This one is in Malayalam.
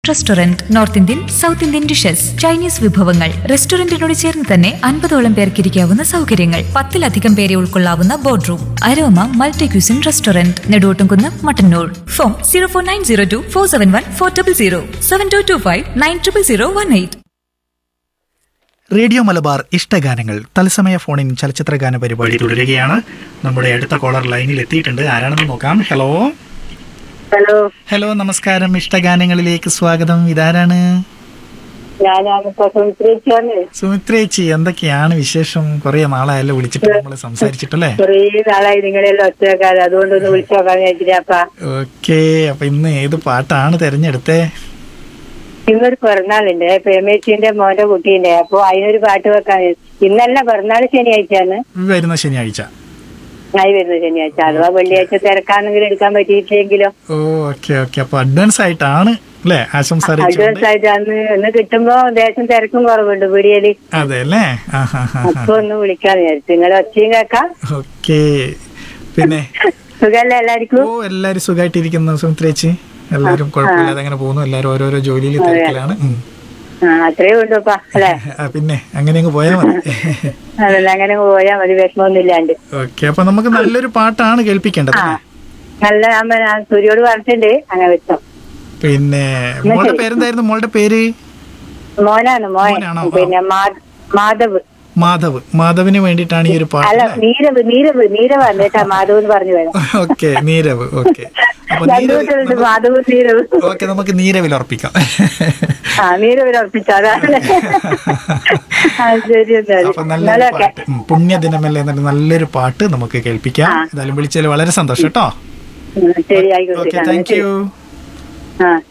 Restaurant north Indian south Indian dishes Chinese വിഭവങ്ങൾ റെസ്റ്റോറന്റിനോട് ചേർന്ന് തന്നെ അൻപതോളം പേർക്ക് ഇരിക്കാവുന്ന സൗകര്യങ്ങൾ പത്തിലധികം പേരെ ഉൾക്കൊള്ളാവുന്ന board room Aroma multi cuisine restaurant Neduvottumkunnu Mattannur phone zero four nine zero two four seven one four double zero seven two two five nine triple zero one eight radio Malabar ഇഷ്ടഗാനങ്ങൾ തത്സമയ ഫോണിൻ ചലച്ചിത്ര ഗാന പരിപാടി തുടരുകയാണ് നമ്മുടെ അടുത്ത കോളർ ലൈനിൽ എത്തിയിട്ടുണ്ട് ആരാണെന്ന് നോക്കാം ഹലോ ഹലോ ഹലോ നമസ്കാരം ഇഷ്ടഗാനങ്ങളിലേക്ക് സ്വാഗതം ഇതാരാണ് ഞാനാണിപ്പോ സുമിത്രേച്ചാണ് സുമിത്രേച്ചി എന്തൊക്കെയാണ് വിശേഷം കുറെ നാളായല്ലോ വിളിച്ചിട്ട് നമ്മൾ സംസാരിച്ചിട്ടല്ലേ കുറേ നാളായി നിങ്ങളെല്ലാം ഒറ്റക്കാലം അതുകൊണ്ടൊന്ന് വിളിച്ചു നോക്കാൻ വിചാരിച്ചിട്ടാ ഓക്കെ അപ്പൊ ഇന്ന് ഏത് പാട്ടാണ് തെരഞ്ഞെടുത്തേ ഇന്നൊരു പിറന്നാളുണ്ട് പ്രേമേച്ചിന്റെ മോന്റെ കുട്ടീന്റെ അപ്പൊ അതിനൊരു പാട്ട് വെക്കാൻ ഇന്നല്ല പിറന്നാൾ ശനിയാഴ്ചയാണ് വരുന്ന ശനിയാഴ്ച ആയി വരുന്ന ശനിയാഴ്ച അഥവാ വെള്ളിയാഴ്ച തിരക്കാണെങ്കിൽ എടുക്കാൻ പറ്റിയിട്ടില്ലെങ്കിലോ ഓ ഓക്കെ ഓക്കെ അപ്പൊ അഡ്വാൻസ് ആയിട്ടാണ് അല്ലേ ആശംസ അഡ്വാൻസ് അറിയിച്ചുകൊണ്ട് ആയിട്ട് അന്ന് ഒന്ന് കിട്ടുമ്പോ ദേശം തിരക്കും കുറവുണ്ട് പിടിയല് അതെ അല്ലേ ആ ഹാ ഹാ അപ്പൊ ഒന്ന് വിളിക്കാന്ന് വിചാരിച്ചു നിങ്ങൾ ഒച്ചയും കേക്കാം ഓക്കെ പിന്നെ സുഖല്ലേ എല്ലാവർക്കും ഓ എല്ലാരും സുഖമായിട്ടിരിക്കുന്നു സുമിത്രേച്ചി എല്ലാരും കുഴപ്പമില്ലാതെ അങ്ങനെ പോകുന്നു എല്ലാരും ഓരോരോ ജോലിയിൽ തിരക്കിലാണ് ഉം. ആ അത്രേ ഉള്ളൂപ്പാ അല്ലെ ആ, പിന്നെ അങ്ങനെ അങ്ങ് പോയാൽ മതി അതല്ല അങ്ങനെ പോയാ മതി വിഷമമൊന്നും ഇല്ലാണ്ട് ഓക്കെ അപ്പൊ നമുക്ക് നല്ലൊരു പാട്ടാണ് കേൾപ്പിക്കേണ്ടത് ആ അല്ലേ? നല്ല അമ്മ ഞാൻ സൂര്യോട് പറഞ്ഞിട്ടുണ്ട് അങ്ങനെ വെച്ചോ പിന്നെ മോളുടെ പേരെന്തായിരുന്നു മോളുടെ പേര് മോനാണ് മോൻ മോനാണോ? പിന്നെ മാ- മാധവ് മാധവ് മാധവിന് വേണ്ടിയിട്ടാണ് ഈ ഒരു പാട്ട് അല്ല അല്ലേ? നീരവ് നീരവ് നീരവാണ് കേട്ടാ മാധവ് എന്ന് പറഞ്ഞു വേണം ഓക്കെ നീരവ് ഓക്കെ അപ്പൊ രണ്ടു നീരവ് കൂട്ടരുണ്ട് മാധവ് നീരവ് ഓക്കെ നമുക്ക് നീരവിൽ ഉറപ്പിക്കാം ആ നീരവിൽ ഉറപ്പിച്ചു അതാണ് ആ, ശരി എന്നാല് അപ്പൊ നല്ലൊരു എന്നാലൊക്കെ പാട്ട് ഉം, പുണ്യദിനമല്ലേ എന്നൊരു നല്ലൊരു പാട്ട് നമുക്ക് കേൾപ്പിക്കാം ആ. എന്തായാലും വിളിച്ചതിൽ വളരെ സന്തോഷം കേട്ടോ ഉം, ശരി ആയിക്കോട്ടെ ഓക്കെ താങ്ക് യു ആ